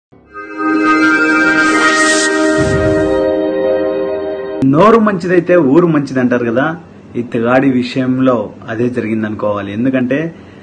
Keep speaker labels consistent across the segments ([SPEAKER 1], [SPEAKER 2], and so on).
[SPEAKER 1] నోరు మంచిదైతే ఊరు మంచిది అంటారు కదా ఇతగాడి విషయంలో అదే జరిగింది అనుకోవాలి ఎందుకంటే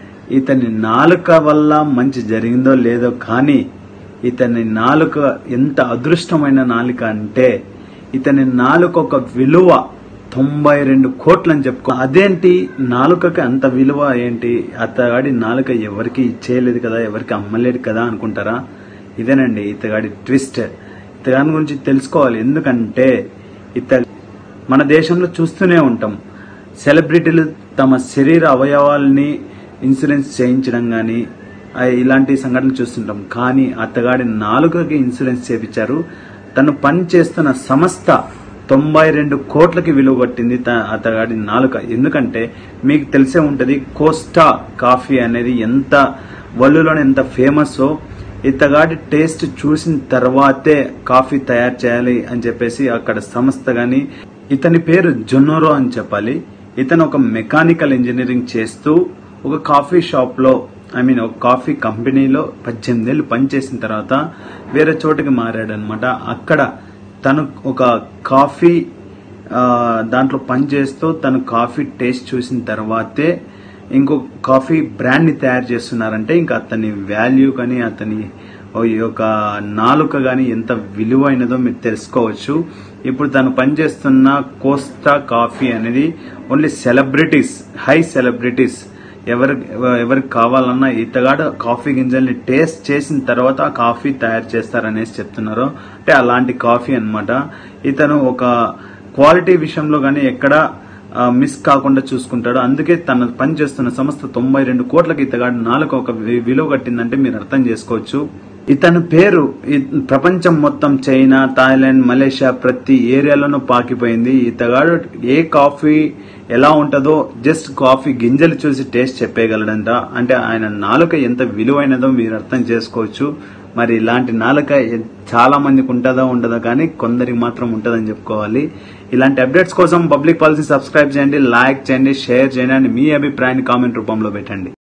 [SPEAKER 1] ఇతని నాలుక వల్ల మంచి జరిగిందో లేదో కానీ ఇతని నాలుక ఎంత అదృష్టమైన నాలుక అంటే ఇతని నాలుక ఒక విలువ తొంభై రెండు కోట్లు అని చెప్పుకో అదేంటి నాలుకకి అంత విలువ ఏంటి అతగాడి నాలుక ఎవరికి ఇచ్చేయలేదు కదా ఎవరికి అమ్మలేడు కదా అనుకుంటారా ఇదేనండి ఇతగాడి ట్విస్ట్ ఇతగాని గురించి తెలుసుకోవాలి ఎందుకంటే ఇత మన దేశంలో చూస్తూనే ఉంటాం సెలబ్రిటీలు తమ శరీర అవయవాల్ని ఇన్సూరెన్స్ చేయించడం కానీ ఇలాంటి సంఘటనలు చూస్తుంటాం కానీ అతగాడి నాలుకకి ఇన్సూరెన్స్ చేపించారు తను పని చేస్తున్న సంస్థ తొంభై రెండు కోట్లకి విలువ పట్టింది త- అతగాడి నాలుక ఎందుకంటే మీకు తెలిసే ఉంటది కోస్టా కాఫీ అనేది ఎంత వల్లులోనే ఎంత ఫేమస్ ఇతగాడి టేస్ట్ చూసిన తర్వాతే కాఫీ తయారు చేయాలి అని చెప్పేసి అక్కడ సంస్థ గాని ఇతని పేరు జొన్నోరో అని చెప్పాలి ఇతను ఒక మెకానికల్ ఇంజనీరింగ్ చేస్తూ ఒక కాఫీ షాప్ లో ఐ మీన్ ఒక కాఫీ కంపెనీలో పద్దెనిమిది ఏళ్ళు పనిచేసిన తర్వాత వేరే చోటుకి మారాడు అనమాట అక్కడ తను ఒక కాఫీ ఆ, దాంట్లో పనిచేస్తూ తను కాఫీ టేస్ట్ చూసిన తర్వాతే ఇంకో కాఫీ బ్రాండ్ ని తయారు చేస్తున్నారంటే ఇంకా అతని వాల్యూ కానీ అతని ఈ యొక్క నాలుక గాని ఎంత విలువైనదో మీరు తెలుసుకోవచ్చు ఇప్పుడు తను పనిచేస్తున్న కోస్టా కాఫీ అనేది ఓన్లీ సెలబ్రిటీస్ హై సెలబ్రిటీస్ ఎవరి ఎవరికి కావాలన్నా ఇతగాడు కాఫీ గింజల్ని టేస్ట్ చేసిన తర్వాత ఆ కాఫీ తయారు చేస్తారనేసి చెప్తున్నారు అంటే అలాంటి కాఫీ అన్నమాట ఇతను ఒక క్వాలిటీ విషయంలో గానీ ఎక్కడ మిస్ కాకుండా చూసుకుంటాడు అందుకే తన పని చేస్తున్న సంస్థ తొంభై రెండు కోట్లకి ఇతగాడు నాలుగు ఒక వి- విలువ కట్టిందంటే మీరు అర్థం చేసుకోవచ్చు ఇతని పేరు ఈ ప్రపంచం మొత్తం చైనా థాయిలాండ్ మలేషియా ప్రతి ఏరియాలోనూ పాకిపోయింది ఇతగాడు ఏ కాఫీ ఎలా ఉంటుందో జస్ట్ కాఫీ గింజలు చూసి టేస్ట్ చెప్పేయగలడంట అంటే ఆయన నాలుక ఎంత విలువైనదో మీరు అర్థం చేసుకోవచ్చు మరి ఇలాంటి నాలుక ఎ- చాలా మందికి ఉంటుందో ఉండదో కానీ కొందరికి మాత్రం ఉంటుందని చెప్పుకోవాలి ఇలాంటి అప్డేట్స్ కోసం పబ్లిక్ పాలసీ సబ్స్క్రైబ్ చేయండి లైక్ చేయండి షేర్ చేయండి అండ్ మీ అభిప్రాయాన్ని కామెంట్ రూపంలో పెట్టండి